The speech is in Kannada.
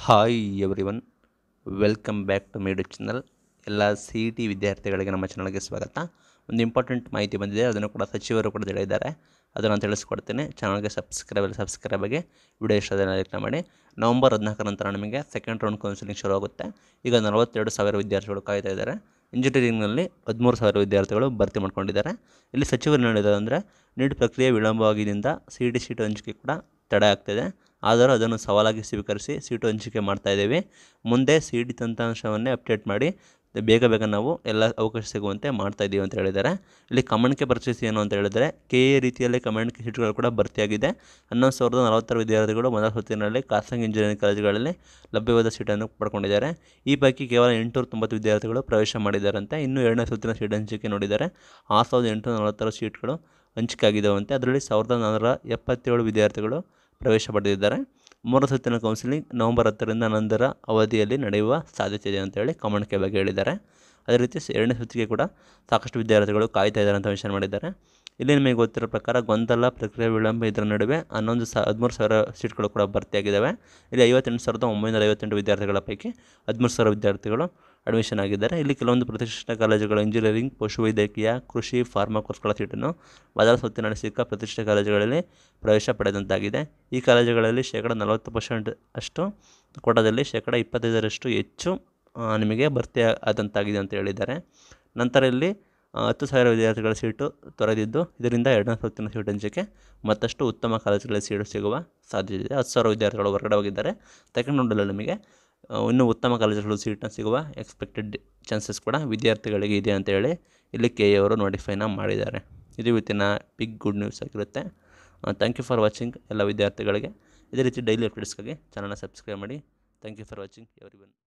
hi everyone welcome back to ಮೇಡು ಚಾನಲ್ ಎಲ್ಲ ಸಿ ಇ ಟಿ ವಿದ್ಯಾರ್ಥಿಗಳಿಗೆ ನಮ್ಮ ಚಾನಲ್ಗೆ ಸ್ವಾಗತ ಒಂದು ಇಂಪಾರ್ಟೆಂಟ್ ಮಾಹಿತಿ ಬಂದಿದೆ ಅದನ್ನು ಕೂಡ ಸಚಿವರು ಕೂಡ ಹೇಳಿದ್ದಾರೆ ಅದನ್ನು ನಾನು ತಿಳಿಸ್ಕೊಡ್ತೀನಿ ಚಾನಲ್ಗೆ ಸಬ್ಸ್ಕ್ರೈಬ್ ಸಬ್ಸ್ಕ್ರೈಬ್ ಆಗಿ ವಿಡಿಯೋ ಇಷ್ಟ ಲೈಕ್ ಮಾಡಿ ನವಂಬರ್ ಹದಿನಾಲ್ಕರ ನಂತರ ನಿಮಗೆ ಸೆಕೆಂಡ್ ರೌಂಡ್ ಕೌನ್ಸಿಲಿಂಗ್ ಶುರು ಆಗುತ್ತೆ ಈಗ ನಲವತ್ತೆರಡು ಸಾವಿರ ವಿದ್ಯಾರ್ಥಿಗಳು ಕಾಯ್ತಾ ಇದ್ದಾರೆ ಇಂಜಿನಿಯರಿಂಗ್ನಲ್ಲಿ ಹದಿಮೂರು ಸಾವಿರ ವಿದ್ಯಾರ್ಥಿಗಳು ಭರ್ತಿ ಮಾಡ್ಕೊಂಡಿದ್ದಾರೆ ಇಲ್ಲಿ ಸಚಿವರು ಹೇಳಿದಂದರೆ ನೀಟ್ ಪ್ರಕ್ರಿಯೆ ವಿಳಂಬವಾಗಿದ್ದರಿಂದ ಸಿ ಟಿ ಸೀಟು ಹಂಚಿಕೆ ಕೂಡ ತಡೆ ಆಗ್ತಿದೆ ಆದರೂ ಅದನ್ನು ಸವಾಲಾಗಿ ಸ್ವೀಕರಿಸಿ ಸೀಟು ಹಂಚಿಕೆ ಮಾಡ್ತಾ ಇದ್ದೀವಿ ಮುಂದೆ ಸಿ ಟಿ ತಂತ್ರಾಂಶವನ್ನೇ ಅಪ್ಡೇಟ್ ಮಾಡಿ ಬೇಗ ಬೇಗ ನಾವು ಎಲ್ಲ ಅವಕಾಶ ಸಿಗುವಂತೆ ಮಾಡ್ತಾ ಇದ್ದೀವಿ ಅಂತ ಹೇಳಿದ್ದಾರೆ ಇಲ್ಲಿ ಕಮಂಡ್ಕೆ ಪರಿಸ್ಥಿತಿ ಏನು ಅಂತ ಹೇಳಿದರೆ ಕೆ ಎ ರೀತಿಯಲ್ಲಿ ಕಮಂಡ್ಕೆ ಸೀಟ್ಗಳು ಕೂಡ ಭರ್ತಿಯಾಗಿದೆ ಹನ್ನೊಂದು ಸಾವಿರದ ನಲವತ್ತಾರು ವಿದ್ಯಾರ್ಥಿಗಳು ಮೊದಲ ಸುತ್ತಿನಲ್ಲಿ ಖಾಸಗಿ ಇಂಜಿನಿಯರಿಂಗ್ ಕಾಲೇಜುಗಳಲ್ಲಿ ಲಭ್ಯವಾದ ಸೀಟನ್ನು ಪಡ್ಕೊಂಡಿದ್ದಾರೆ ಈ ಪೈಕಿ ಕೇವಲ ಎಂಟುನೂರ ತೊಂಬತ್ತು ವಿದ್ಯಾರ್ಥಿಗಳು ಪ್ರವೇಶ ಮಾಡಿದ್ದಾರಂತೆ ಇನ್ನು ಎರಡನೇ ಸುತ್ತಿನ ಸೀಟ್ ಹಂಚಿಕೆ ನೋಡಿದರೆ ಆರು ಸಾವಿರದ ಎಂಟುನೂರ ನಲವತ್ತಾರು ಸೀಟ್ಗಳು ಹಂಚಿಕೆ ಆಗಿದ್ದಾವಂತೆ ಅದರಲ್ಲಿ ಸಾವಿರದ ನಾನ್ನೂರ ಎಪ್ಪತ್ತೇಳು ವಿದ್ಯಾರ್ಥಿಗಳು ಪ್ರವೇಶ ಪಡೆದಿದ್ದಾರೆ ಮೂರು ಸುತ್ತಿನ ಕೌನ್ಸಿಲಿಂಗ್ ನವೆಂಬರ್ ಹತ್ತರಿಂದ ಹನ್ನೊಂದರ ಅವಧಿಯಲ್ಲಿ ನಡೆಯುವ ಸಾಧ್ಯತೆ ಇದೆ ಅಂತೇಳಿ ಕಮಂಡ್ಕೆ ಬಗ್ಗೆ ಹೇಳಿದ್ದಾರೆ ಅದೇ ರೀತಿ ಸ- ಎರಡನೇ ಸುತ್ತಿಗೆ ಕೂಡ ಸಾಕಷ್ಟು ವಿದ್ಯಾರ್ಥಿಗಳು ಕಾಯ್ತಾ ಇದ್ದಾರೆ ಅಂತ ಮೆನ್ಷನ್ ಮಾಡಿದ್ದಾರೆ ಇಲ್ಲಿ ನಿಮಗೆ ಗೊತ್ತಿರೋ ಪ್ರಕಾರ ಗೊಂದಲ ಪ್ರಕ್ರಿಯೆ ವಿಳಂಬ ಇದರ ನಡುವೆ ಹನ್ನೊಂದು ಸಾ ಹದಿಮೂರು ಸಾವಿರ ಸೀಟ್ಗಳು ಕೂಡ ಭರ್ತಿಯಾಗಿದ್ದಾವೆ ಇಲ್ಲಿ ಐವತ್ತೆಂಟು ಸಾವಿರದ ಒಂಬೈನೂರ ಐವತ್ತೆಂಟು ವಿದ್ಯಾರ್ಥಿಗಳ ಪೈಕಿ ಹದಿಮೂರು ಸಾವಿರ ವಿದ್ಯಾರ್ಥಿಗಳು ಅಡ್ಮಿಷನ್ ಆಗಿದ್ದಾರೆ ಇಲ್ಲಿ ಕೆಲವೊಂದು ಪ್ರತಿಷ್ಠಿತ ಕಾಲೇಜುಗಳು ಇಂಜಿನಿಯರಿಂಗ್ ಪಶುವೈದ್ಯಕೀಯ ಕೃಷಿ ಫಾರ್ಮಾ ಕೋರ್ಸ್ಗಳ ಸೀಟನ್ನು ಮೊದಲ ಸುತ್ತಿನ ಸಿಕ್ಕ ಪ್ರತಿಷ್ಠಿತ ಕಾಲೇಜುಗಳಲ್ಲಿ ಪ್ರವೇಶ ಪಡೆದಂತಾಗಿದೆ ಈ ಕಾಲೇಜುಗಳಲ್ಲಿ ಶೇಕಡ ನಲವತ್ತು ಪರ್ಸೆಂಟ್ ಅಷ್ಟು ಕೋಟಾದಲ್ಲಿ ಶೇಕಡ ಇಪ್ಪತ್ತೈದರಷ್ಟು ಹೆಚ್ಚು ಆ, ನಿಮಗೆ ಭರ್ತಿ ಆದಂತಾಗಿದೆ ಅಂತ ಹೇಳಿದ್ದಾರೆ ನಂತರ ಇಲ್ಲಿ ಆ, ಹತ್ತು ಸಾವಿರ ವಿದ್ಯಾರ್ಥಿಗಳ ಸೀಟು ತೊರೆದಿದ್ದು ಇದರಿಂದ ಎರಡನೇ ಸುತ್ತಿನ ಸೀಟ್ ಹಂಚಿಕೆ ಮತ್ತಷ್ಟು ಉತ್ತಮ ಕಾಲೇಜುಗಳಲ್ಲಿ ಸೀಟು ಸಿಗುವ ಸಾಧ್ಯತೆ ಇದೆ ಹತ್ತು ಸಾವಿರ ವಿದ್ಯಾರ್ಥಿಗಳು ಹೊರಗಡೆ ಹೋಗಿದ್ದಾರೆ ಸೆಕೆಂಡ್ ರೌಂಡಲ್ಲಿ ನಿಮಗೆ ಆ, ಇನ್ನೂ ಉತ್ತಮ ಕಾಲೇಜುಗಳು ಸೀಟನ್ನು ಸಿಗುವ ಎಕ್ಸ್ಪೆಕ್ಟೆಡ್ ಚಾನ್ಸಸ್ ಕೂಡ ವಿದ್ಯಾರ್ಥಿಗಳಿಗೆ ಇದೆ ಅಂತ ಹೇಳಿ ಇಲ್ಲಿ ಕೆ ಎ ಅವರು ನೋಟಿಫೈನ ಮಾಡಿದ್ದಾರೆ ಇದು ಇವತ್ತಿನ ಬಿಗ್ ಗುಡ್ ನ್ಯೂಸ್ ಆಗಿರುತ್ತೆ ಥ್ಯಾಂಕ್ ಯು ಫಾರ್ ವಾಚಿಂಗ್ ಎಲ್ಲ ವಿದ್ಯಾರ್ಥಿಗಳಿಗೆ ಇದೇ ರೀತಿ ಡೈಲಿ ಅಪ್ಡೇಟ್ಸ್ಗಾಗಿ ಚಾನಲ್ನ ಸಬ್ಸ್ಕ್ರೈಬ್ ಮಾಡಿ thank you for watching every one